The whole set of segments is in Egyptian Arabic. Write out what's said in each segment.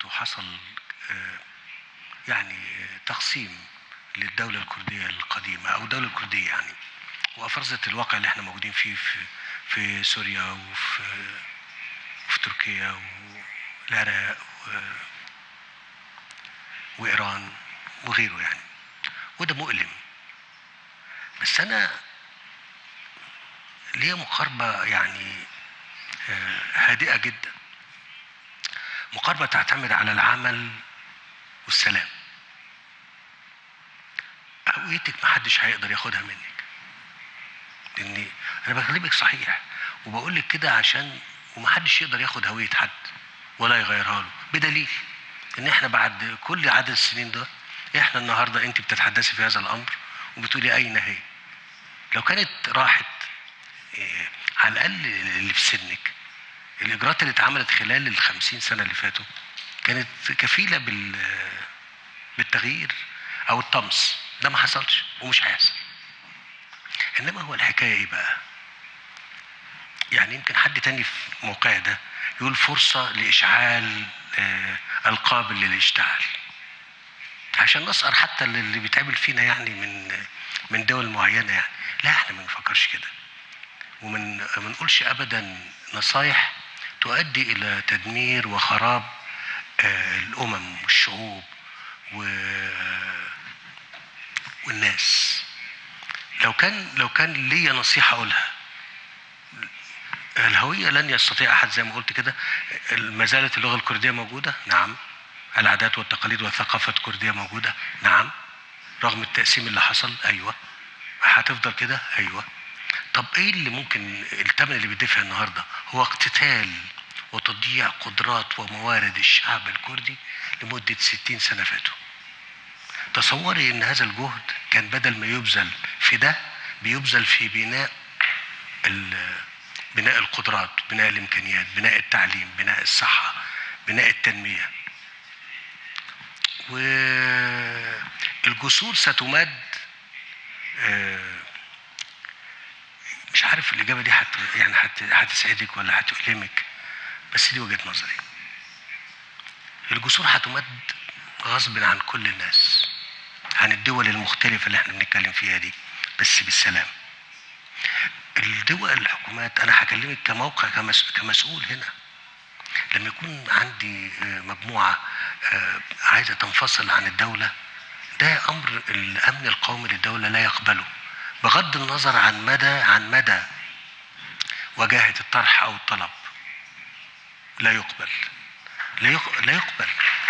وحصل آه، يعني آه، تقسيم للدولة الكردية القديمة أو الدولة الكردية يعني وأفرزت الواقع اللي احنا موجودين فيه في في سوريا وفي في تركيا والعراق و- وإيران وغيره يعني وده مؤلم بس أنا ليا مقاربة يعني آه، هادئة جدا مقاربة تعتمد على العمل والسلام هويتك محدش هيقدر ياخدها منك لاني انا بكلمك صحيح وبقول لك كده عشان ومحدش يقدر ياخد هويه حد ولا يغيرها له بدليل ان احنا بعد كل عدد السنين ده احنا النهارده انت بتتحدثي في هذا الامر وبتقولي اين هي لو كانت راحت إيه، على الاقل اللي في سنك الاجراءات اللي اتعملت خلال الخمسين سنه اللي فاتوا كانت كفيله بال بالتغيير او الطمس ده ما حصلش ومش هيحصل انما هو الحكايه ايه بقى يعني يمكن حد تاني في موقعي ده يقول فرصه لاشعال آه، القابل للاشتعال عشان نسأر حتى اللي بيتعمل فينا يعني من من دول معينه يعني لا احنا ما بنفكرش كده ومن ما نقولش ابدا نصايح تؤدي الى تدمير وخراب آه، الامم والشعوب و والناس لو كان لو كان ليا نصيحه اقولها الهويه لن يستطيع احد زي ما قلت كده ما زالت اللغه الكرديه موجوده نعم العادات والتقاليد والثقافه الكرديه موجوده نعم رغم التقسيم اللي حصل ايوه هتفضل كده ايوه طب ايه اللي ممكن الثمن اللي بيدفع النهارده هو اقتتال وتضييع قدرات وموارد الشعب الكردي لمده 60 سنه فاتوا تصوري ان هذا الجهد كان بدل ما يبذل في ده بيبذل في بناء ال- بناء القدرات بناء الامكانيات بناء التعليم بناء الصحه بناء التنميه والجسور ستمد آه، مش عارف الاجابه دي حت يعني حت هتسعدك ولا هتؤلمك بس دي وجهه نظري الجسور هتمد غصب عن كل الناس عن الدول المختلفة اللي احنا بنتكلم فيها دي بس بالسلام الدول الحكومات انا هكلمك كموقع كمس كمسؤول هنا لما يكون عندي آه، مجموعة آه، عايزة تنفصل عن الدولة ده امر الامن القومي للدولة لا يقبله بغض النظر عن مدى عن مدى وجاهة الطرح او الطلب لا يقبل لا يق- لا يقبل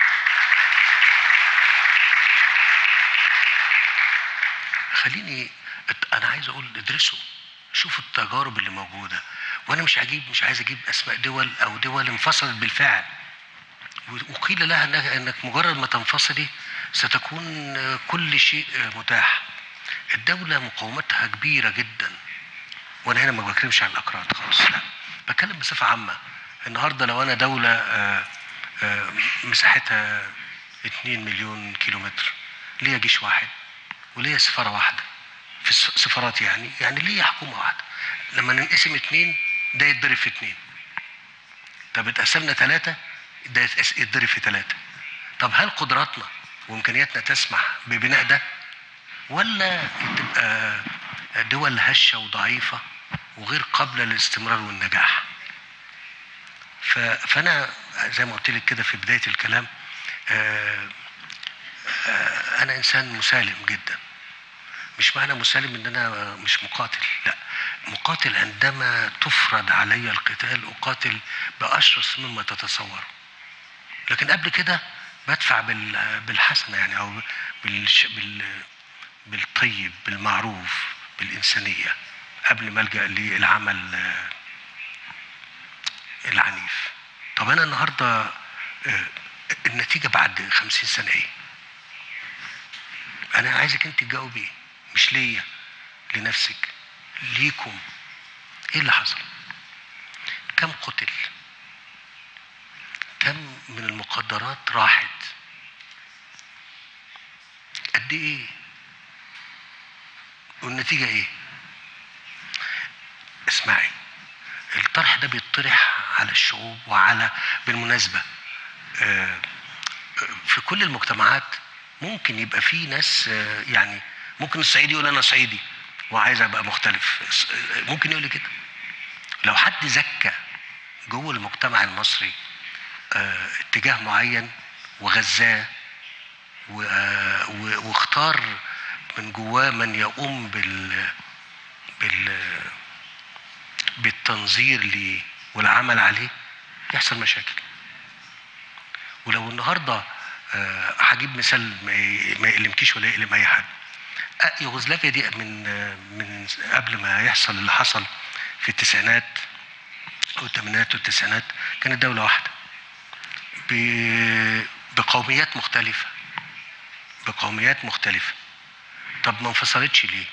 خليني ات- انا عايز اقول ادرسوا شوفوا التجارب اللي موجوده وانا مش هجيب مش عايز اجيب اسماء دول او دول انفصلت بالفعل و- وقيل لها انك, إنك مجرد ما تنفصلي ستكون آه، كل شيء آه، متاح الدوله مقاومتها كبيره جدا وانا هنا ما بتكلمش عن الاكراد خالص لا بتكلم بصفه عامه النهارده لو انا دوله آه، آه، مساحتها 2 مليون كيلومتر ليا جيش واحد وليا سفاره واحده في الس- سفارات يعني يعني ليا حكومه واحده لما ننقسم اتنين ده يتضرب في اتنين طب اتقسمنا ثلاثه ده يتقس- يتضرب في ثلاثه طب هل قدراتنا وامكانياتنا تسمح ببناء ده ولا تبقى دول هشه وضعيفه وغير قابله للاستمرار والنجاح ف- فانا زي ما قلت لك كده في بدايه الكلام آه، آه، انا انسان مسالم جدا مش معنى مسالم ان انا مش مقاتل لا مقاتل عندما تفرض علي القتال اقاتل باشرس مما تتصور لكن قبل كده بدفع بال- بالحسنه يعني او بالش بال بالطيب بالمعروف بالانسانيه قبل ما الجا للعمل آه، العنيف طب انا النهارده آه، النتيجه بعد خمسين سنه ايه انا عايزك انت تجاوبي مش ليا لنفسك ليكم ايه اللي حصل كم قتل كم من المقدرات راحت قد ايه والنتيجه ايه اسمعي الطرح ده بيطرح على الشعوب وعلى بالمناسبه آه في كل المجتمعات ممكن يبقى في ناس آه، يعني ممكن الصعيدي يقول انا صعيدي وعايز ابقى مختلف آه، ممكن يقول لي كده لو حد زكى جوه المجتمع المصري آه، اتجاه معين وغذاه و- آه، و- واختار من جواه من يقوم بال بال بالتنظير ليه والعمل عليه يحصل مشاكل ولو النهارده آه، هجيب مثال ما ي- ما يألمكيش ولا يألم اي حد آه، يوغوسلافيا دي من آه، من قبل ما يحصل اللي حصل في التسعينات او الثمانينات والتسعينات كانت دوله واحده ب- بقوميات مختلفه بقوميات مختلفه طب ما انفصلتش ليه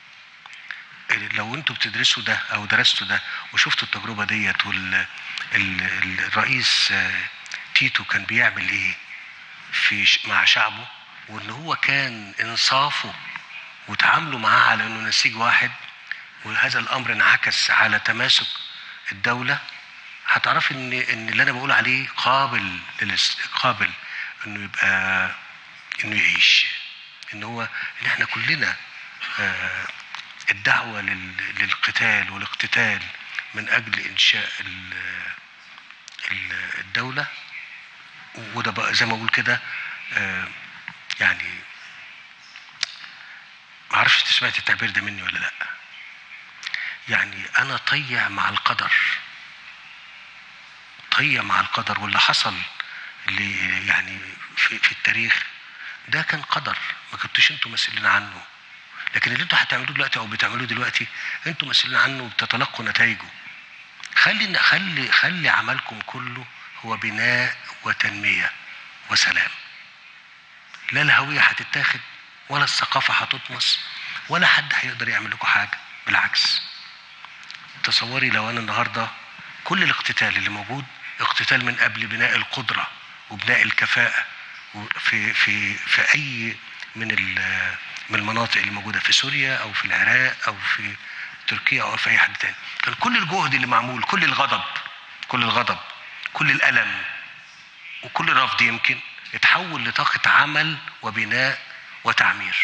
لو انتوا بتدرسوا ده او درستوا ده وشفتوا التجربه ديت والرئيس تيتو كان بيعمل ايه في ش- مع شعبه وان هو كان انصافه وتعاملوا معاه على انه نسيج واحد وهذا الامر انعكس على تماسك الدوله هتعرفي ان ان اللي انا بقول عليه قابل للاس- قابل انه يبقى انه يعيش ان هو ان احنا كلنا آه، الدعوه لل- للقتال والاقتتال من اجل انشاء ال- ال- الدوله وده بقى زي ما بقول كده آه، يعني ما اعرفش انت سمعت التعبير ده مني ولا لا يعني انا طيع مع القدر طيع مع القدر واللي حصل اللي يعني في, في التاريخ ده كان قدر ما كنتوش انتوا مسؤولين عنه لكن اللي انتوا هتعملوه دلوقتي او بتعملوه دلوقتي انتوا مسؤولين عنه وبتتلقوا نتائجه خلي خلي خلي عملكم كله هو بناء وتنميه وسلام لا الهويه هتتاخد ولا الثقافه هتطمس ولا حد هيقدر يعمل لكم حاجه بالعكس تصوري لو انا النهارده كل الاقتتال اللي موجود اقتتال من قبل بناء القدره وبناء الكفاءه في في في اي من ال- من المناطق اللي موجوده في سوريا او في العراق او في تركيا او في اي حد تاني كان كل الجهد اللي معمول كل الغضب كل الغضب كل الالم وكل الرفض يمكن اتحول لطاقه عمل وبناء وتعمير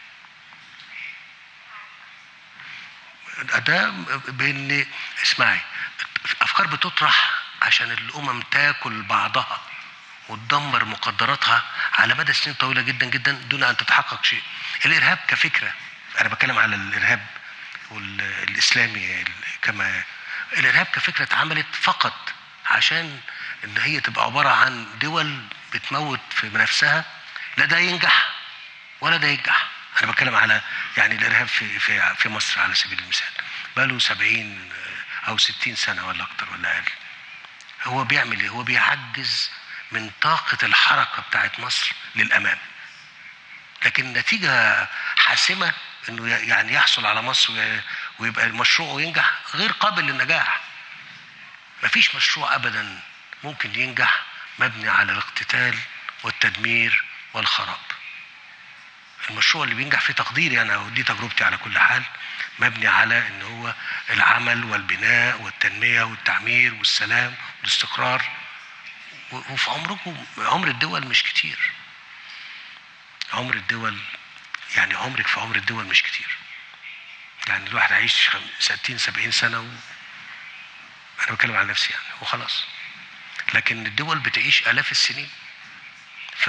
ده بان اسمعي افكار بتطرح عشان الامم تاكل بعضها وتدمر مقدراتها على مدى سنين طويله جدا جدا دون ان تتحقق شيء. الارهاب كفكره انا بتكلم على الارهاب والاسلامي كما الارهاب كفكره اتعملت فقط عشان ان هي تبقى عباره عن دول بتموت في نفسها لا ده ينجح ولا ده ينجح انا بتكلم على يعني الارهاب في في في مصر على سبيل المثال بقاله 70 او 60 سنه ولا اكتر ولا اقل هو بيعمل ايه هو بيعجز من طاقه الحركه بتاعت مصر للامام لكن نتيجه حاسمه انه يعني يحصل على مصر وي- ويبقى المشروع ينجح غير قابل للنجاح مفيش مشروع ابدا ممكن ينجح مبني على الاقتتال والتدمير والخراب المشروع اللي بينجح في تقديري انا ودي تجربتي على كل حال مبني على ان هو العمل والبناء والتنميه والتعمير والسلام والاستقرار و- وفي عمركم عمر الدول مش كتير عمر الدول يعني عمرك في عمر الدول مش كتير يعني الواحد هيعيش خم- 60 70 سنه و... انا بتكلم على نفسي يعني وخلاص لكن الدول بتعيش الاف السنين ف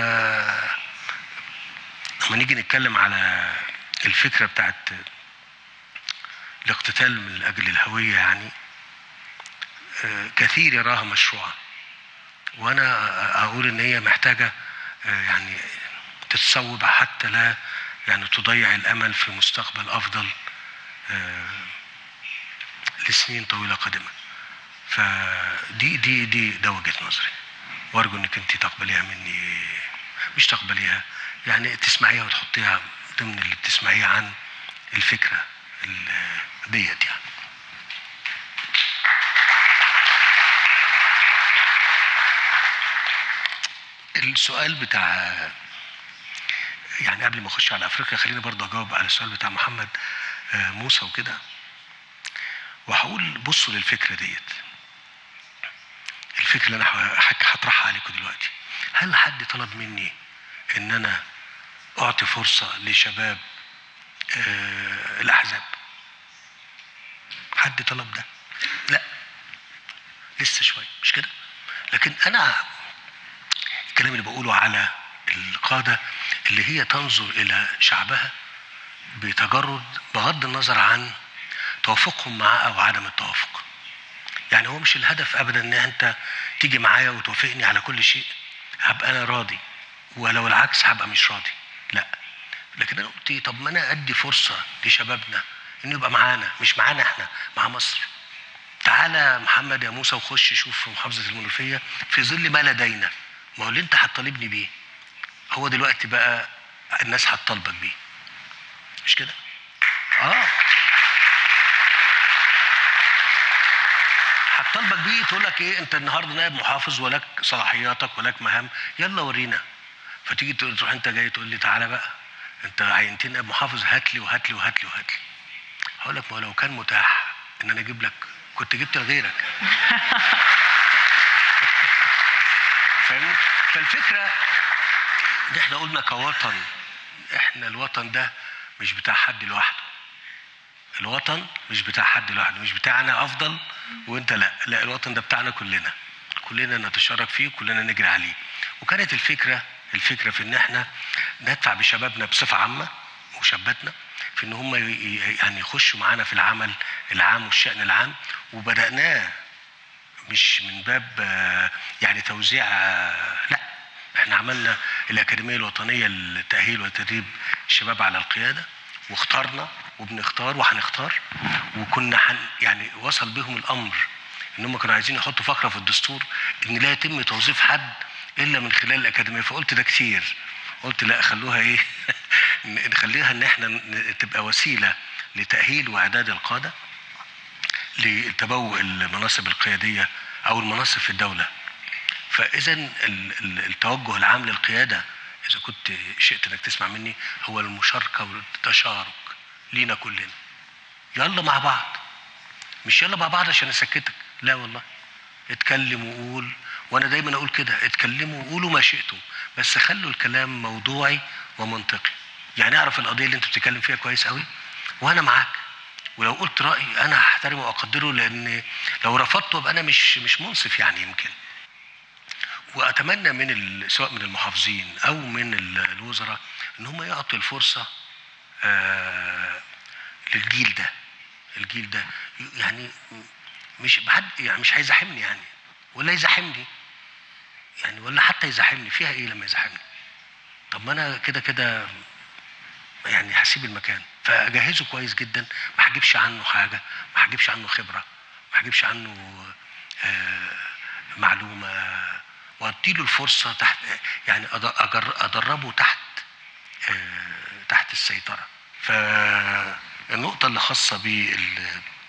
لما نيجي نتكلم على الفكره بتاعت الاقتتال من اجل الهويه يعني آه، كثير يراها مشروعه وانا اقول ان هي محتاجه آه، يعني تتصوب حتى لا يعني تضيع الامل في مستقبل افضل آه، لسنين طويله قادمه فدي دي دي ده وجهه نظري وارجو انك انت تقبليها مني مش تقبليها يعني تسمعيها وتحطيها ضمن اللي بتسمعيه عن الفكره ال- ديت يعني السؤال بتاع يعني قبل ما اخش على افريقيا خليني برضه اجاوب على السؤال بتاع محمد آه، موسى وكده وهقول بصوا للفكره ديت الفكره اللي انا هح- هطرحها عليكم دلوقتي هل حد طلب مني ان انا اعطي فرصه لشباب آه الاحزاب حد طلب ده لا لسه شويه مش كده لكن انا الكلام اللي بقوله على القاده اللي هي تنظر الى شعبها بتجرد بغض النظر عن توافقهم معاه او عدم التوافق يعني هو مش الهدف ابدا ان انت تيجي معايا وتوافقني على كل شيء هبقى انا راضي ولو العكس هبقى مش راضي لا لكن انا قلت إيه، طب ما انا ادي فرصه لشبابنا انه يبقى معانا مش معانا احنا مع مصر تعالى محمد يا موسى وخش شوف في محافظه المنوفيه في ظل ما لدينا ما هو اللي انت هتطالبني بيه هو دلوقتي بقى الناس هتطالبك بيه مش كده؟ اه هتطالبك بيه تقول لك ايه انت النهارده نائب محافظ ولك صلاحياتك ولك مهام يلا ورينا فتيجي تقول- تروح انت جاي تقول لي تعالى بقى انت عينتني نائب محافظ هات لي وهات لي وهات لي وهات لي هقول لك ما هو لو كان متاح ان انا اجيب لك كنت جبت لغيرك فاهمني؟ فالفكره ان احنا قلنا كوطن احنا الوطن ده مش بتاع حد لوحده الوطن مش بتاع حد لوحده مش بتاعنا افضل وانت لا لا الوطن ده بتاعنا كلنا كلنا نتشارك فيه وكلنا نجري عليه وكانت الفكره الفكره في ان احنا ندفع بشبابنا بصفه عامه وشاباتنا في ان هم ي- ي- يعني يخشوا معانا في العمل العام والشان العام وبداناه مش من باب آه، يعني توزيع آه، لا احنا عملنا الاكاديميه الوطنيه للتاهيل وتدريب الشباب على القياده واخترنا وبنختار وهنختار وكنا حن يعني وصل بهم الامر ان هم كانوا عايزين يحطوا فقره في الدستور ان لا يتم توظيف حد الا من خلال الاكاديميه فقلت ده كتير قلت لا خلوها ايه نخليها ان احنا ن- تبقى وسيله لتاهيل واعداد القاده لتبوء المناصب القياديه او المناصب في الدوله فاذا ال- ال- التوجه العام للقياده اذا كنت شئت انك تسمع مني هو المشاركه والتشارك لينا كلنا يلا مع بعض مش يلا مع بعض عشان اسكتك لا والله اتكلم وقول وانا دايما اقول كده اتكلموا وقولوا ما شئتم بس خلوا الكلام موضوعي ومنطقي يعني اعرف القضيه اللي انت بتتكلم فيها كويس قوي وانا معاك ولو قلت رايي انا هحترمه واقدره لان لو رفضته ابقى انا مش مش منصف يعني يمكن واتمنى من ال- سواء من المحافظين او من ال- الوزراء ان هم يعطوا الفرصه آه، للجيل ده الجيل ده يعني مش بحد يعني مش هيزاحمني يعني ولا يزاحمني يعني ولا حتى يزاحمني فيها ايه لما يزاحمني طب ما انا كده كده يعني هسيب المكان فاجهزه كويس جدا ما هجيبش عنه حاجه ما هجيبش عنه خبره ما هجيبش عنه آه، معلومه واديله الفرصه تحت يعني أد- أجر- ادربه تحت آه، تحت السيطره فالنقطه اللي خاصه بال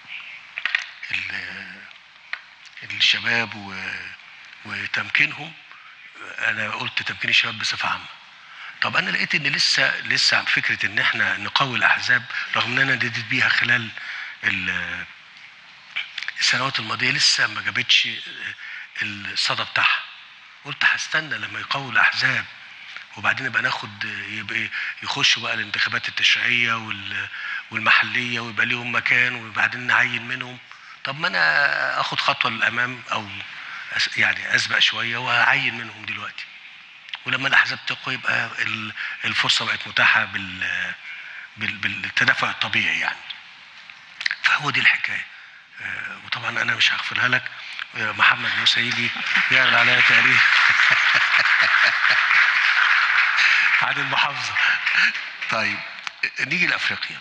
ال- الشباب و- وتمكينهم انا قلت تمكين الشباب بصفه عامه طب انا لقيت ان لسه لسه فكره ان احنا نقوي الاحزاب رغم ان انا نديت بيها خلال ال- السنوات الماضيه لسه ما جابتش الصدى بتاعها قلت هستنى لما يقووا الاحزاب وبعدين يبقى ناخد يبقى يخشوا بقى الانتخابات التشريعيه وال- والمحليه ويبقى ليهم مكان وبعدين نعين منهم طب ما انا اخد خطوه للامام او أس- يعني اسبق شويه واعين منهم دلوقتي ولما الاحزاب تقوى يبقى ال- الفرصه بقت متاحه بال بال- بالتدافع الطبيعي يعني فهو دي الحكايه آه، وطبعا انا مش هغفرها لك آه، محمد موسى يجي يعرض عليا تقرير عن المحافظه طيب نيجي لافريقيا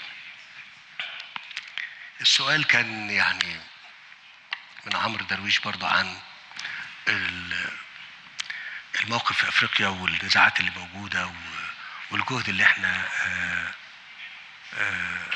السؤال كان يعني من عمرو درويش برضه عن ال- الموقف في افريقيا والنزاعات اللي موجوده و- والجهد اللي احنا آه، آه،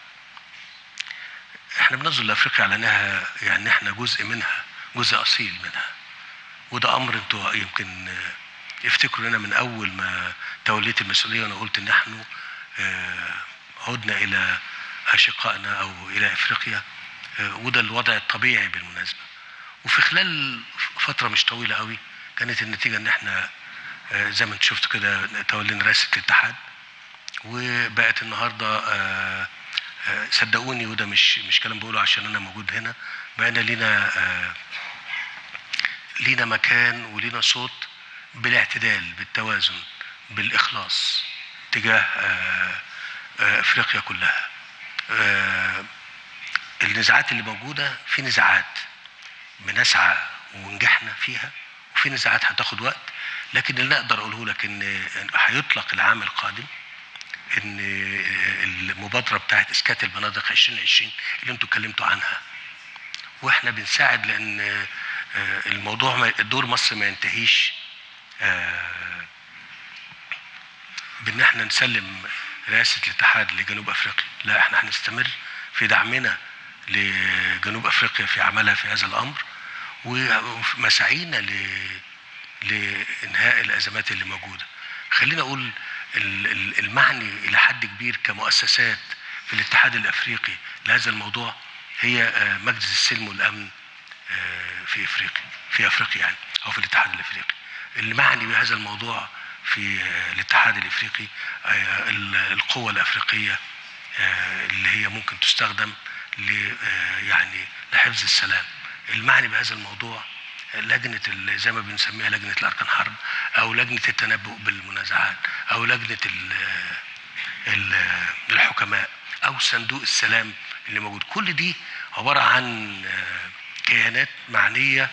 احنا بننظر لافريقيا على انها يعني احنا جزء منها جزء اصيل منها وده امر انتوا يمكن آه، افتكروا ان انا من اول ما توليت المسؤوليه وانا قلت ان نحن آه، عدنا الى اشقائنا او الى افريقيا آه، وده الوضع الطبيعي بالمناسبه وفي خلال فتره مش طويله قوي كانت النتيجه ان احنا آه، زي ما انت شفت كده تولينا رئاسه الاتحاد وبقت النهارده آه، آه، صدقوني وده مش مش كلام بقوله عشان انا موجود هنا بقينا لينا آه، لينا مكان ولينا صوت بالاعتدال بالتوازن بالاخلاص تجاه آه، آه، افريقيا كلها آه، النزاعات اللي موجوده في نزاعات بنسعى ونجحنا فيها وفي نزاعات هتاخد وقت لكن اللي اقدر اقوله لك ان إن هيطلق العام القادم ان المبادره بتاعت اسكات المناطق 2020 اللي انتوا اتكلمتوا عنها واحنا بنساعد لان آه، الموضوع ما- دور مصر ما ينتهيش آه، بان احنا نسلم رئاسه الاتحاد لجنوب افريقيا لا احنا هنستمر في دعمنا لجنوب افريقيا في عملها في هذا الامر وفي مساعينا ل- لانهاء الازمات اللي موجوده خلينا اقول ال- ال- المعني الى حد كبير كمؤسسات في الاتحاد الافريقي لهذا الموضوع هي آه، مجلس السلم والامن آه، في افريقيا في افريقيا يعني او في الاتحاد الافريقي المعني بهذا الموضوع في آه، الاتحاد الافريقي آه، ال- القوة الافريقية آه، اللي هي ممكن تستخدم ل آه، يعني لحفظ السلام المعني بهذا الموضوع آه، لجنة ال- زي ما بنسميها لجنة الأركان حرب أو لجنة التنبؤ بالمنازعات أو لجنة ال- ال- الحكماء أو صندوق السلام اللي موجود كل دي عبارة عن آه، كيانات معنية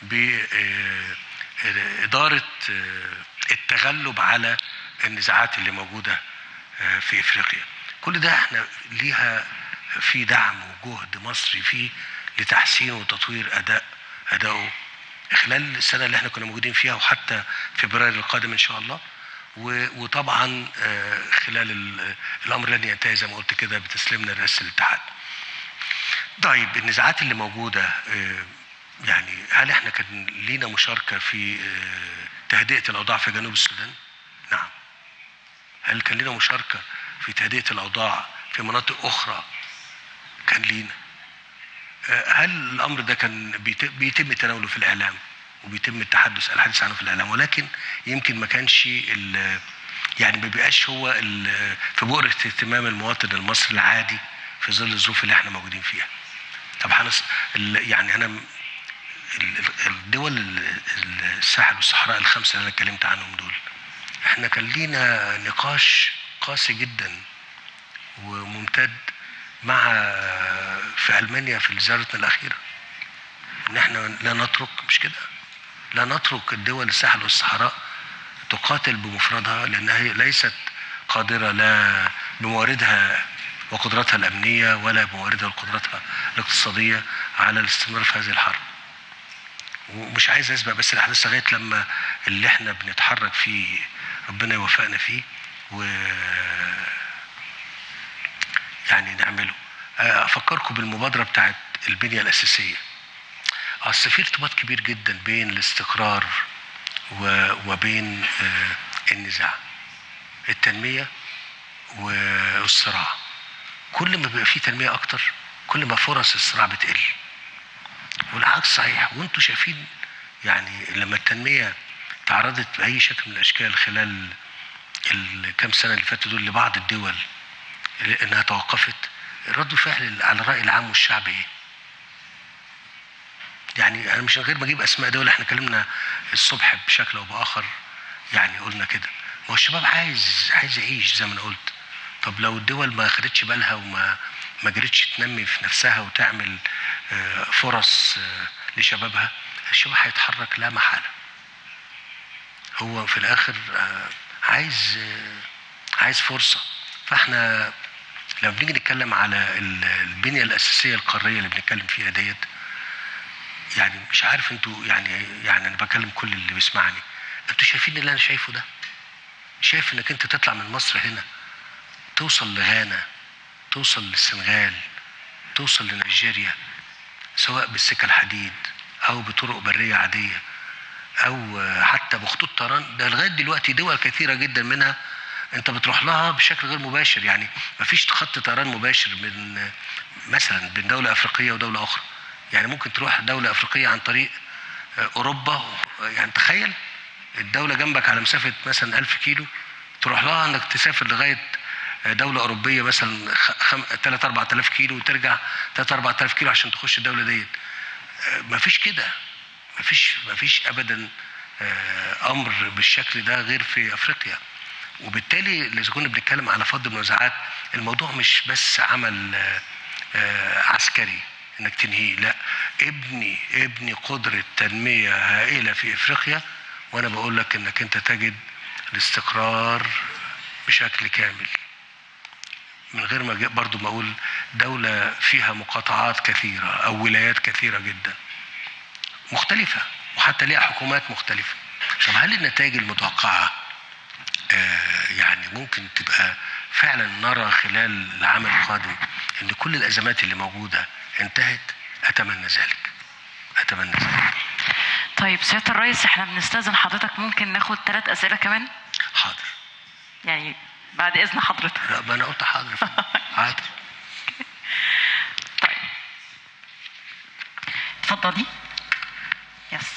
بإدارة التغلب على النزاعات اللي موجودة آه، في افريقيا كل ده احنا ليها في دعم وجهد مصري فيه لتحسين وتطوير اداء ادائه خلال السنه اللي احنا كنا موجودين فيها وحتى فبراير القادم ان شاء الله و- وطبعا آه، خلال ال- الامر لن ينتهي زي ما قلت كده بتسليمنا لرئاسه الاتحاد. طيب النزاعات اللي موجوده آه، يعني هل احنا كان لينا مشاركه في آه، تهدئه الاوضاع في جنوب السودان؟ نعم. هل كان لنا مشاركة في تهدئة الأوضاع في مناطق أخرى كان لينا آه، هل الأمر ده كان بيت- بيتم تناوله في الإعلام وبيتم التحدث الحديث عنه في الإعلام ولكن يمكن ما كانش ال- يعني ما بيبقاش هو ال- في بؤرة اهتمام المواطن المصري العادي في ظل الظروف اللي احنا موجودين فيها طب هنص ال- يعني أنا م- ال- ال- الدول ال- ال- الساحل والصحراء الخمسة اللي أنا اتكلمت عنهم دول احنا كان لينا نقاش قاسي جدا وممتد مع في المانيا في زيارتنا الاخيره ان احنا لا نترك مش كده لا نترك الدول الساحل والصحراء تقاتل بمفردها لانها هي ليست قادره لا بمواردها وقدراتها الامنيه ولا بمواردها وقدراتها الاقتصاديه على الاستمرار في هذه الحرب ومش عايز اسبق بس الاحداث لغايه لما اللي احنا بنتحرك فيه ربنا يوفقنا فيه و يعني نعمله آه، افكركم بالمبادره بتاعت البنيه الاساسيه اصل في ارتباط كبير جدا بين الاستقرار و- وبين آه، النزاع التنميه والصراع كل ما بيبقى في تنميه اكتر كل ما فرص الصراع بتقل والعكس صحيح وانتم شايفين يعني لما التنميه تعرضت باي شكل من الاشكال خلال الكام سنه اللي فاتوا دول لبعض الدول انها توقفت رد الفعل على الراي العام والشعب ايه؟ يعني انا مش من غير ما اجيب اسماء دول احنا اتكلمنا الصبح بشكل او باخر يعني قلنا كده ما هو الشباب عايز عايز يعيش زي ما انا قلت طب لو الدول ما خدتش بالها وما ما جرتش تنمي في نفسها وتعمل آه، فرص آه، لشبابها الشباب هيتحرك لا محاله هو في الاخر آه، عايز آه، عايز فرصه فاحنا لما بنيجي نتكلم على ال- البنيه الاساسيه القاريه اللي بنتكلم فيها ديت يعني مش عارف انتوا يعني يعني انا بكلم كل اللي بيسمعني انتوا شايفين اللي انا شايفه ده شايف انك انت تطلع من مصر هنا توصل لغانا توصل للسنغال توصل لنيجيريا سواء بالسكة الحديد او بطرق برية عادية او حتى بخطوط طيران ده لغاية دلوقتي دول كثيرة جدا منها انت بتروح لها بشكل غير مباشر يعني مفيش خط طيران مباشر من مثلا بين دولة افريقية ودولة اخرى يعني ممكن تروح دولة افريقية عن طريق اوروبا يعني تخيل الدولة جنبك على مسافة مثلا ألف كيلو تروح لها انك تسافر لغاية دولة أوروبية مثلا خم... 3 4000 كيلو وترجع 3 4000 كيلو عشان تخش الدولة ديت مفيش كده مفيش مفيش أبدا آه، أمر بالشكل ده غير في أفريقيا وبالتالي إذا كنا بنتكلم على فض المنازعات الموضوع مش بس عمل آه، آه، عسكري انك تنهيه لا ابني ابني قدرة تنمية هائلة في افريقيا وانا بقول لك انك انت تجد الاستقرار بشكل كامل من غير ما برضو ما اقول دولة فيها مقاطعات كثيرة او ولايات كثيرة جدا مختلفة وحتى ليها حكومات مختلفة طب هل النتائج المتوقعة آه يعني ممكن تبقى فعلا نرى خلال العام القادم ان كل الازمات اللي موجودة انتهت اتمنى ذلك اتمنى ذلك طيب سياده الرئيس احنا بنستاذن حضرتك ممكن ناخد ثلاث اسئله كمان حاضر يعني بعد اذن حضرتك لا ما انا قلت حاضر حاضر طيب اتفضلي يس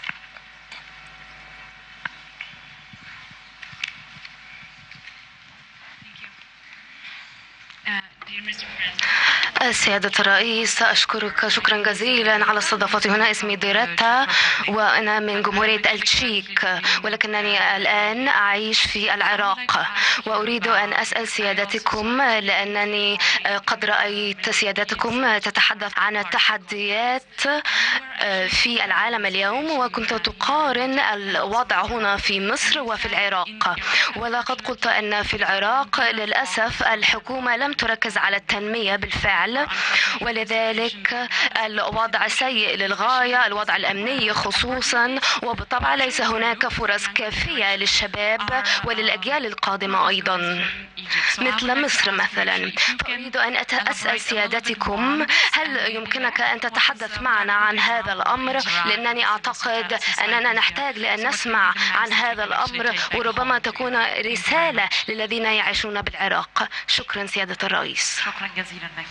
سيادة الرئيس أشكرك شكرا جزيلا على استضافتي هنا اسمي ديريتا وأنا من جمهورية التشيك ولكنني الآن أعيش في العراق وأريد أن أسأل سيادتكم لأنني قد رأيت سيادتكم تتحدث عن التحديات في العالم اليوم وكنت تقارن الوضع هنا في مصر وفي العراق ولقد قلت أن في العراق للأسف الحكومة لم تركز على التنمية بالفعل ولذلك الوضع سيء للغاية الوضع الأمني خصوصا وبالطبع ليس هناك فرص كافية للشباب وللأجيال القادمة أيضا مثل مصر مثلا فأريد أن أسأل سيادتكم هل يمكنك أن تتحدث معنا عن هذا الأمر لأنني أعتقد أننا نحتاج لأن نسمع عن هذا الأمر وربما تكون رسالة للذين يعيشون بالعراق شكرا سيادة الرئيس شكرا جزيلا لك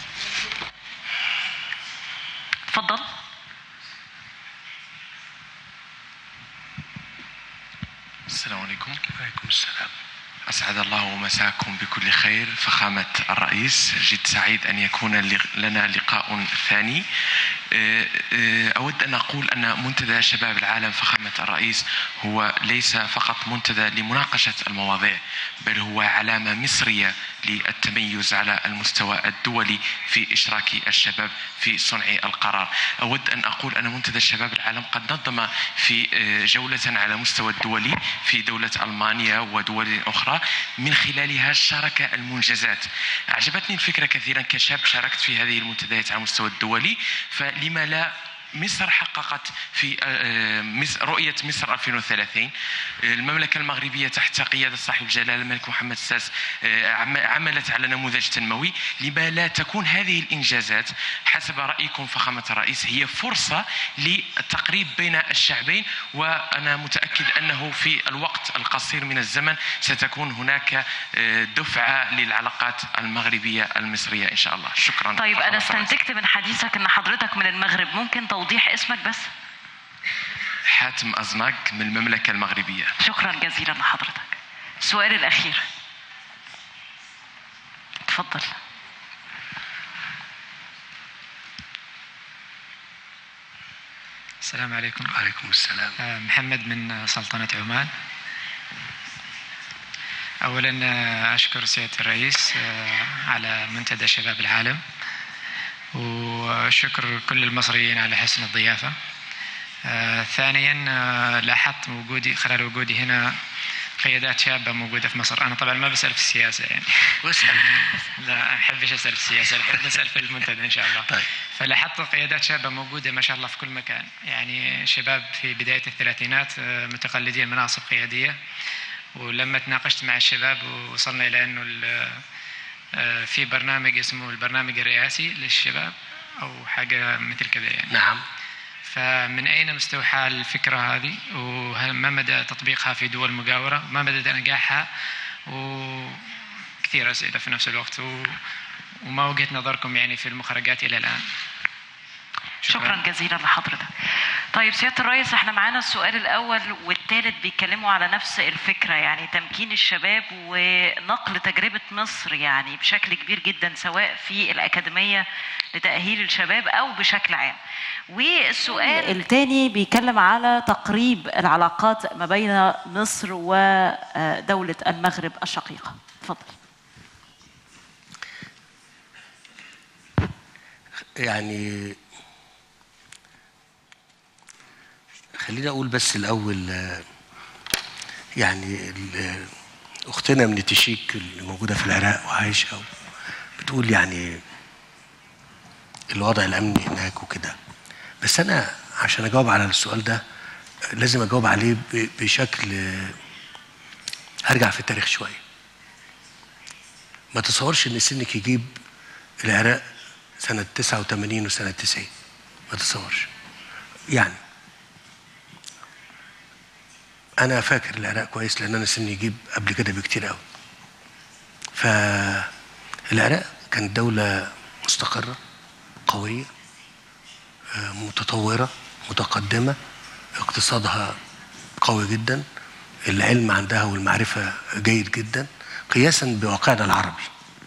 تفضل السلام عليكم وعليكم السلام أسعد الله مساكم بكل خير فخامة الرئيس جد سعيد أن يكون لنا لقاء ثاني آه، آه، أود أن أقول أن منتدى شباب العالم فخامة الرئيس هو ليس فقط منتدى لمناقشة المواضيع بل هو علامة مصرية للتميز على المستوى الدولي في إشراك الشباب في صنع القرار أود أن أقول أن منتدى الشباب العالم قد نظم في آه، جولة على مستوى الدولي في دولة ألمانيا ودول أخرى من خلالها شارك المنجزات أعجبتني الفكرة كثيرا كشاب شاركت في هذه المنتديات على المستوى الدولي فلما لا مصر حققت في آه، آه، رؤية مصر 2030 المملكة المغربية تحت قيادة صاحب الجلالة الملك محمد السادس آه، عملت على نموذج تنموي لما لا تكون هذه الإنجازات حسب رأيكم فخامة الرئيس هي فرصة للتقريب بين الشعبين وأنا متأكد أنه في الوقت القصير من الزمن ستكون هناك دفعة للعلاقات المغربية المصرية إن شاء الله شكرا طيب أنا استنتجت من حديثك أن حضرتك من المغرب ممكن توضيح اسمك بس حاتم أزناق من المملكة المغربية شكرا جزيلا لحضرتك السؤال الأخير تفضل السلام عليكم وعليكم السلام آه، محمد من سلطنة عمان أولا آه، أشكر سيادة الرئيس آه، على منتدى شباب العالم وشكر كل المصريين على حسن الضيافة آه ثانيا آه لاحظت وجودي خلال وجودي هنا قيادات شابة موجودة في مصر أنا طبعا ما بسأل في السياسة يعني واسأل لا ما أحبش أسأل في السياسة أحب أسأل في المنتدى إن شاء الله طيب. فلاحظت قيادات شابة موجودة ما شاء الله في كل مكان يعني شباب في بداية الثلاثينات آه، متقلدين مناصب قيادية ولما تناقشت مع الشباب وصلنا إلى أنه آه، في برنامج اسمه البرنامج الرئاسي للشباب او حاجه مثل كذا يعني نعم فمن اين مستوحى الفكره هذه وما مدى تطبيقها في دول مجاوره وما مدى نجاحها وكثير اسئله في نفس الوقت و... وما وجهه نظركم يعني في المخرجات الى الان شكرا جزيلا لحضرتك طيب سياده الرئيس احنا معانا السؤال الاول والثالث بيتكلموا على نفس الفكره يعني تمكين الشباب ونقل تجربه مصر يعني بشكل كبير جدا سواء في الاكاديميه لتاهيل الشباب او بشكل عام والسؤال الثاني بيتكلم على تقريب العلاقات ما بين مصر ودولة المغرب الشقيقة تفضل يعني خليني اقول بس الاول آه، يعني ال- اختنا من تشيك اللي موجوده في العراق وعايشه بتقول يعني الوضع الامني هناك وكده بس انا عشان اجاوب على السؤال ده لازم اجاوب عليه ب- بشكل آه، هرجع في التاريخ شويه ما تصورش ان سنك يجيب العراق سنة 89 وسنة 90 ما تصورش يعني أنا فاكر العراق كويس لأن أنا سني يجيب قبل كده بكتير قوي فالعراق كانت دولة مستقرة قوية آه، متطورة متقدمة اقتصادها قوي جدا العلم عندها والمعرفة جيد جدا قياسا بواقعنا العربي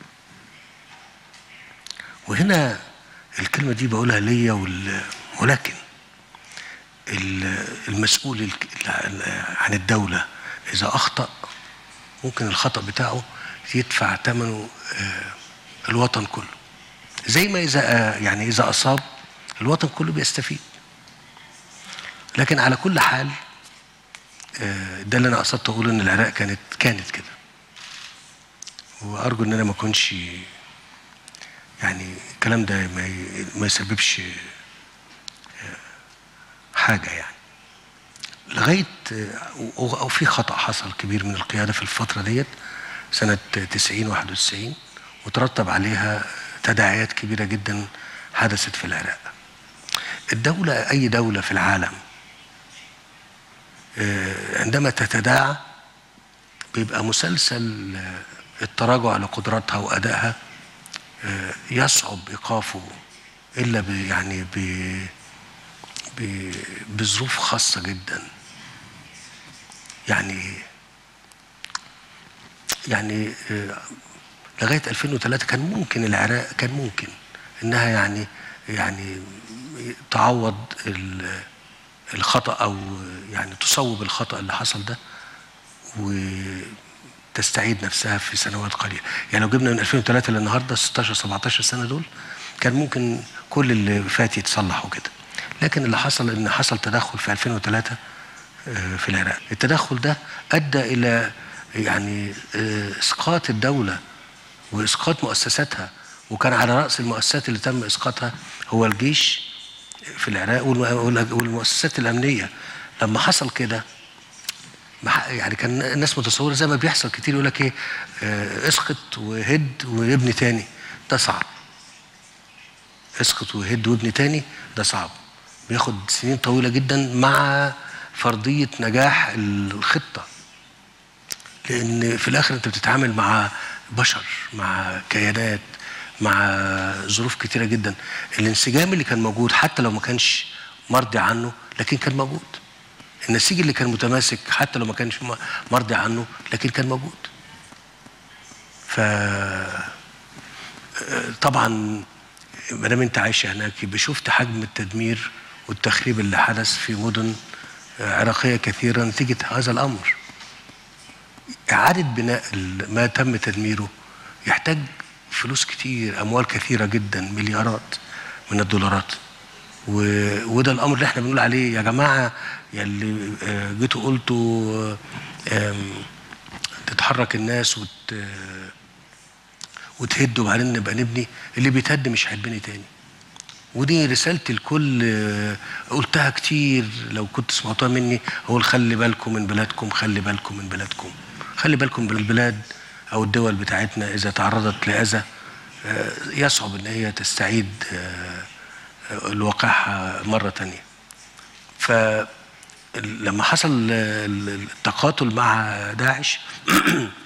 وهنا الكلمة دي بقولها ليا وال... ولكن ال- المسؤول الك- عن الدولة إذا أخطأ ممكن الخطأ بتاعه يدفع ثمنه آه، الوطن كله زي ما إذا آه، يعني إذا أصاب الوطن كله بيستفيد لكن على كل حال آه، ده اللي أنا قصدت أقوله إن العراق كانت كانت كده وأرجو إن أنا ما أكونش يعني الكلام ده ما ي- ما يسببش آه، حاجه يعني لغايه آه، او أو في خطا حصل كبير من القياده في الفتره ديت سنه 90 91 وترتب عليها تداعيات كبيره جدا حدثت في العراق الدوله اي دوله في العالم آه، عندما تتداعى بيبقى مسلسل آه، التراجع لقدراتها وادائها آه، يصعب ايقافه الا ب يعني ب ب بظروف خاصه جدا يعني يعني آه، لغايه 2003 كان ممكن العراق كان ممكن انها يعني يعني تعوض ال- الخطا او يعني تصوب الخطا اللي حصل ده وتستعيد نفسها في سنوات قليله يعني لو جبنا من 2003 للنهارده 16 17 سنه دول كان ممكن كل اللي فات يتصلح وكده لكن اللي حصل ان حصل تدخل في 2003 آه، في العراق التدخل ده ادى الى يعني آه، اسقاط الدوله واسقاط مؤسساتها وكان على راس المؤسسات اللي تم اسقاطها هو الجيش في العراق والم- والمؤسسات الامنيه لما حصل كده ما ح- يعني كان الناس متصوره زي ما بيحصل كتير يقول لك ايه آه، اسقط وهد وابني تاني ده صعب اسقط وهد وابني تاني ده صعب بياخد سنين طويله جدا مع فرضيه نجاح الخطه لان في الاخر انت بتتعامل مع بشر مع كيانات مع ظروف كتيره جدا الانسجام اللي كان موجود حتى لو ما كانش مرضي عنه لكن كان موجود النسيج اللي كان متماسك حتى لو ما كانش م- مرضي عنه لكن كان موجود ف طبعا ما دام انت عايش هناك يبقى شفت حجم التدمير والتخريب اللي حدث في مدن عراقيه كثيره نتيجه هذا الامر. اعاده بناء ال- ما تم تدميره يحتاج فلوس كتير اموال كثيره جدا مليارات من الدولارات. و... وده الامر اللي احنا بنقول عليه يا جماعه يلي آه، جيتوا قلتوا آه، آم، تتحرك الناس وت... وتهد وبعدين نبقى نبني اللي بيتهد مش هيتبني تاني ودي رسالتي الكل آه، قلتها كتير لو كنت سمعتها مني اقول خلي بالكم من بلادكم خلي بالكم من بلادكم خلي بالكم من البلاد او الدول بتاعتنا اذا تعرضت لاذى آه، يصعب ان هي تستعيد آه، آه، الواقعها مره تانية فلما حصل آه، التقاتل مع داعش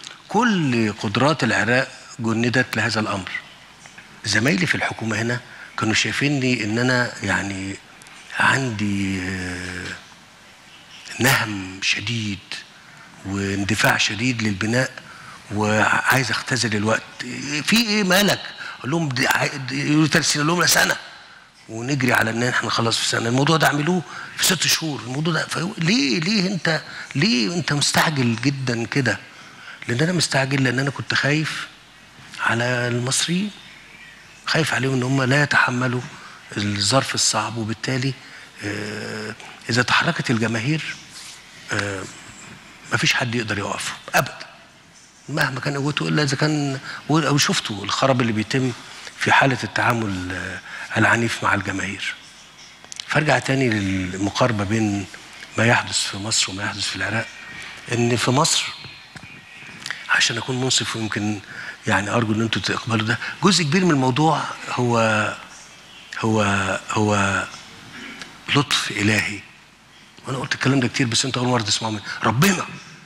كل قدرات العراق جندت لهذا الامر زمايلي في الحكومه هنا كانوا شايفيني ان انا يعني عندي آه، نهم شديد واندفاع شديد للبناء وعايز اختزل الوقت في ايه مالك اقول لهم دي عاي- دي- يقولوا ثلاث سنين اقول لهم لا سنه ونجري على ان احنا نخلص في سنه الموضوع ده اعملوه في ست شهور الموضوع ده فيقول- ليه ليه انت ليه انت مستعجل جدا كده لان انا مستعجل لان انا كنت خايف على المصريين خايف عليهم ان هم لا يتحملوا الظرف الصعب وبالتالي آه، اذا تحركت الجماهير آه، مفيش حد يقدر يوقفه ابدا مهما كان قوته الا اذا كان او شفتوا الخراب اللي بيتم في حاله التعامل آه، العنيف مع الجماهير فارجع تاني للمقاربه بين ما يحدث في مصر وما يحدث في العراق ان في مصر عشان اكون منصف ويمكن يعني ارجو ان انتم تقبلوا ده جزء كبير من الموضوع هو هو هو لطف الهي وانا قلت الكلام ده كتير بس انت اول مره تسمعه مني ربنا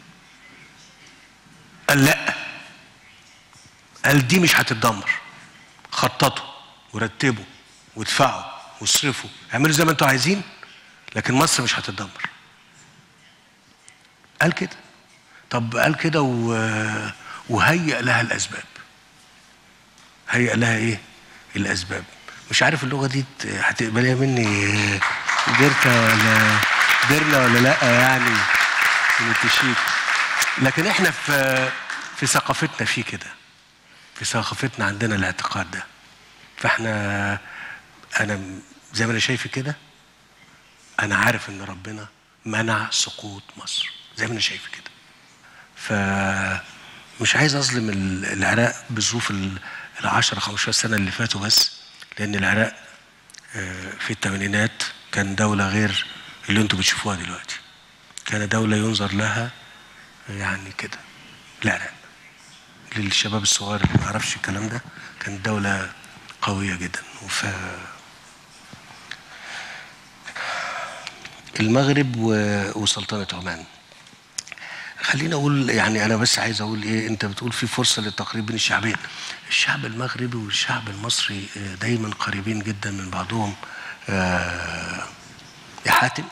قال لا قال دي مش هتتدمر خططوا ورتبوا وادفعوا واصرفوا اعملوا زي ما انتوا عايزين لكن مصر مش هتتدمر قال كده طب قال كده و- وهيأ لها الأسباب هيأ لها إيه؟ الأسباب مش عارف اللغة دي ت- هتقبليها مني جرتا ولا جرنا ولا لأ يعني من التشيك لكن احنا في في ثقافتنا في كده في ثقافتنا عندنا الاعتقاد ده فاحنا انا م- زي ما انا شايف كده انا عارف ان ربنا منع سقوط مصر زي ما انا شايف كده فمش عايز اظلم ال- العراق بظروف ال 10 15 سنه اللي فاتوا بس لان العراق آه، في الثمانينات كان دوله غير اللي انتم بتشوفوها دلوقتي كان دوله ينظر لها يعني كده العراق للشباب الصغير اللي ما يعرفش الكلام ده كانت دوله قويه جدا وف المغرب و- وسلطنه عمان خليني اقول يعني انا بس عايز اقول ايه انت بتقول في فرصه للتقريب بين الشعبين الشعب المغربي والشعب المصري آه، دايما قريبين جدا من بعضهم آه، يا حاتم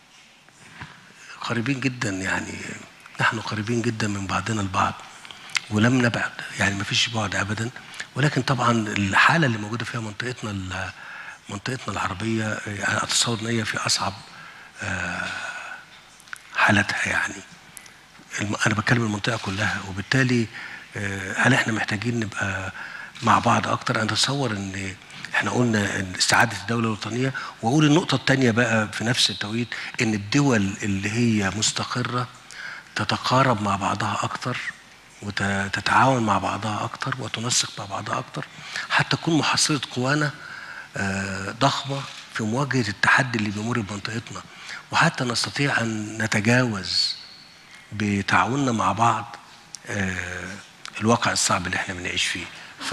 قريبين جدا يعني نحن قريبين جدا من بعضنا البعض ولم نبعد يعني ما فيش بعد ابدا ولكن طبعا الحاله اللي موجوده فيها منطقتنا ال- منطقتنا العربيه آه، اتصور ان هي في اصعب آه، حالتها يعني الم- انا بتكلم المنطقه كلها وبالتالي آه، هل احنا محتاجين نبقى مع بعض اكتر انا اتصور ان احنا قلنا إن استعاده الدوله الوطنيه واقول النقطه الثانيه بقى في نفس التوقيت ان الدول اللي هي مستقره تتقارب مع بعضها اكتر وتتعاون مع بعضها اكتر وتنسق مع بعضها اكتر حتى تكون محصله قوانا آه، ضخمه في مواجهه التحدي اللي بيمر بمنطقتنا وحتى نستطيع ان نتجاوز بتعاوننا مع بعض آه، الواقع الصعب اللي احنا بنعيش فيه ف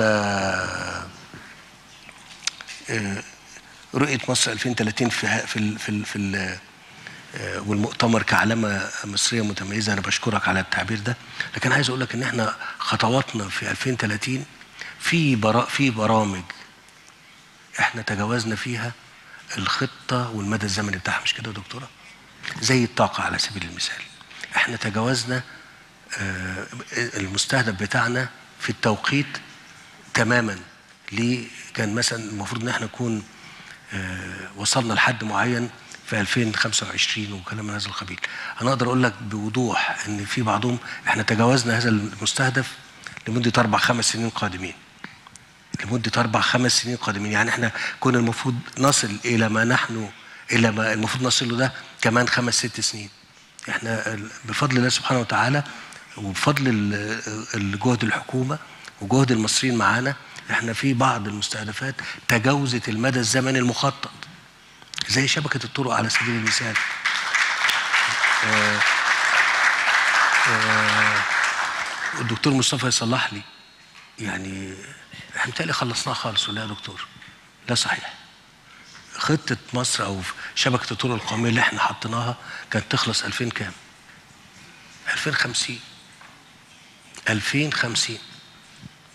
آه، رؤيه مصر 2030 في ه- في ال في ال في ال آه، والمؤتمر كعلامه مصريه متميزه انا بشكرك على التعبير ده لكن عايز اقول لك ان احنا خطواتنا في 2030 في برا في برامج احنا تجاوزنا فيها الخطه والمدى الزمني بتاعها مش كده يا دكتوره؟ زي الطاقه على سبيل المثال احنا تجاوزنا آه، المستهدف بتاعنا في التوقيت تماما ليه كان مثلا المفروض ان احنا نكون آه، وصلنا لحد معين في 2025 وكلام من هذا القبيل انا اقدر اقول لك بوضوح ان في بعضهم احنا تجاوزنا هذا المستهدف لمده اربع خمس سنين قادمين لمده اربع خمس سنين قادمين يعني احنا كنا المفروض نصل الى ما نحن الى ما المفروض نصل له ده كمان خمس ست سنين احنا ال- بفضل الله سبحانه وتعالى وبفضل ال- الجهد الحكومه وجهد المصريين معانا احنا في بعض المستهدفات تجاوزت المدى الزمني المخطط زي شبكه الطرق على سبيل المثال آه، آه، الدكتور مصطفى يصلح لي يعني احنا متهيألي خلصناها خالص ولا يا دكتور؟ لا صحيح خطة مصر أو شبكة الطرق القومية اللي احنا حطيناها كانت تخلص 2000 كام؟ 2050 2050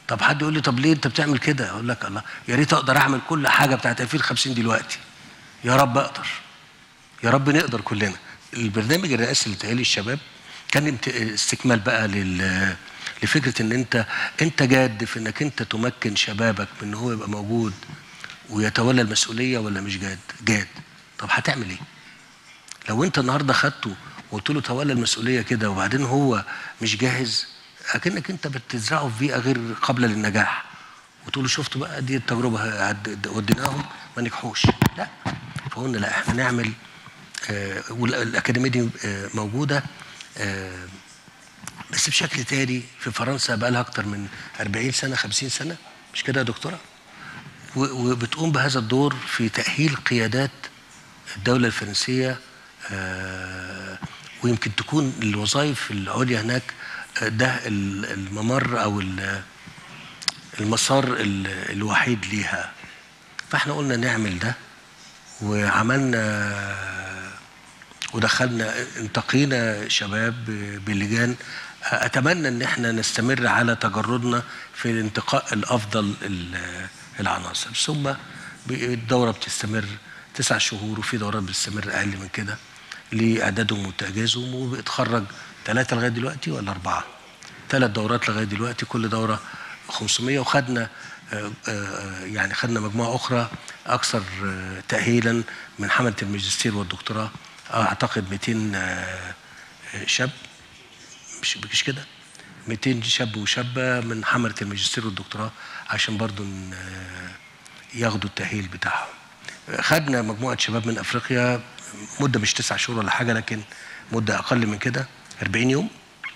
طب حد يقول لي طب ليه انت بتعمل كده اقول لك الله يا ريت اقدر اعمل كل حاجه بتاعت 2050 دلوقتي يا رب اقدر يا رب نقدر كلنا البرنامج الرئاسي اللي اتقال للشباب كان امت- استكمال بقى لل لفكره ان انت انت جاد في انك انت تمكن شبابك من ان هو يبقى موجود ويتولى المسؤوليه ولا مش جاد؟ جاد طب هتعمل ايه؟ لو انت النهارده خدته وقلت له تولى المسؤوليه كده وبعدين هو مش جاهز اكنك انت بتزرعه في بيئه غير قابله للنجاح وتقول له شفت بقى دي التجربه عد- وديناهم ما نجحوش لا فقلنا لا احنا نعمل آه والاكاديميه دي آه موجوده آه بس بشكل تاني في فرنسا بقى لها اكتر من 40 سنه 50 سنه مش كده يا دكتوره؟ و- وبتقوم بهذا الدور في تأهيل قيادات الدولة الفرنسية آه، ويمكن تكون الوظائف العليا هناك آه، ده ال- الممر أو ال- المسار ال- الوحيد ليها فاحنا قلنا نعمل ده وعملنا ودخلنا انتقينا شباب بلجان اتمنى ان احنا نستمر على تجردنا في الانتقاء الافضل ال- العناصر ثم ب- الدوره بتستمر تسع شهور وفي دورات بتستمر اقل من كده لاعدادهم وتجهيزهم وبيتخرج ثلاثه لغايه دلوقتي ولا اربعه؟ ثلاث دورات لغايه دلوقتي كل دوره 500 وخدنا آه، آه، يعني خدنا مجموعه اخرى اكثر آه، تاهيلا من حمله الماجستير والدكتوراه اعتقد 200 آه، آه، شاب مش مش كده 200 شاب وشابه من حمله الماجستير والدكتوراه عشان برضو ن- آه، ياخدوا التاهيل بتاعهم خدنا مجموعه شباب من افريقيا مده مش تسع شهور ولا حاجه لكن مده اقل من كده 40 يوم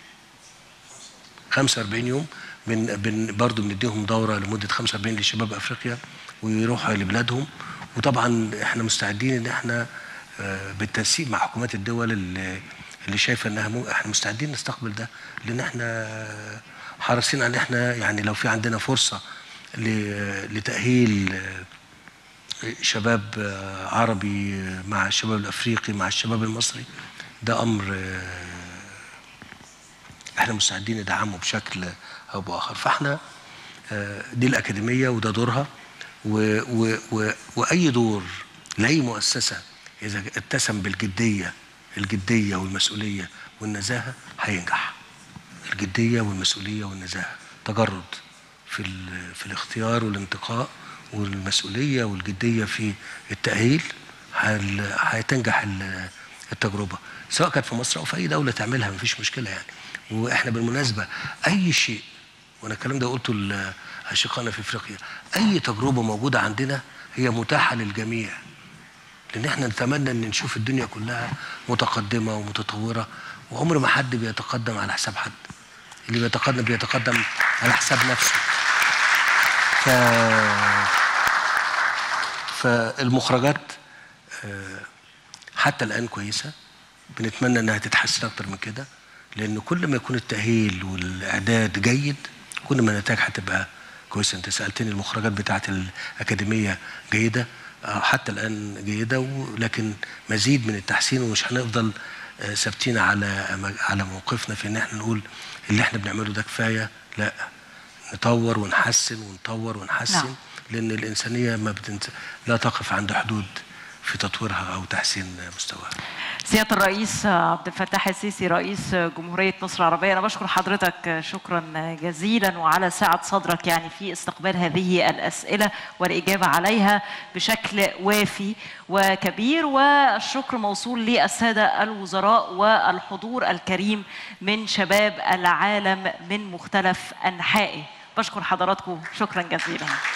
45 يوم بن بن برضه بنديهم دوره لمده 45 لشباب افريقيا ويروحوا لبلادهم وطبعا احنا مستعدين ان احنا آه، بالتنسيق مع حكومات الدول اللي, اللي شايفه انها مو احنا مستعدين نستقبل ده لان احنا آه، حريصين على ان احنا يعني لو في عندنا فرصه ل- لتاهيل آه، شباب آه، عربي آه، مع الشباب الافريقي مع الشباب المصري ده امر آه، احنا مستعدين ندعمه بشكل او باخر فاحنا آه، دي الاكاديميه وده دورها و و و واي دور لاي مؤسسه اذا اتسم بالجديه الجديه والمسؤوليه والنزاهه هينجح الجديه والمسؤوليه والنزاهه تجرد في ال- في الاختيار والانتقاء والمسؤوليه والجديه في التاهيل هل- هتنجح ال- التجربه سواء كانت في مصر او في اي دوله تعملها مفيش مشكله يعني واحنا بالمناسبه اي شيء وانا الكلام ده قلته لاشقائنا في افريقيا اي تجربه موجوده عندنا هي متاحه للجميع لان احنا نتمنى ان نشوف الدنيا كلها متقدمه ومتطوره وعمر ما حد بيتقدم على حساب حد اللي بيتقدم بيتقدم على حساب نفسه ف فالمخرجات آه، حتى الان كويسه بنتمنى انها تتحسن اكتر من كده لان كل ما يكون التاهيل والاعداد جيد كل ما النتائج هتبقى كويسه انت سالتني المخرجات بتاعه الاكاديميه جيده آه، حتى الان جيده ولكن مزيد من التحسين ومش هنفضل آه، ثابتين على على موقفنا في ان احنا نقول اللي احنا بنعمله ده كفايه لا نطور ونحسن ونطور ونحسن نعم. نعم. لان الانسانيه ما بتنت... لا تقف عند حدود في تطويرها او تحسين مستواها سيادة الرئيس عبد الفتاح السيسي رئيس جمهورية مصر العربية أنا بشكر حضرتك شكرا جزيلا وعلى سعة صدرك يعني في استقبال هذه الأسئلة والإجابة عليها بشكل وافي وكبير والشكر موصول للسادة الوزراء والحضور الكريم من شباب العالم من مختلف أنحائه بشكر حضراتكم شكرا جزيلا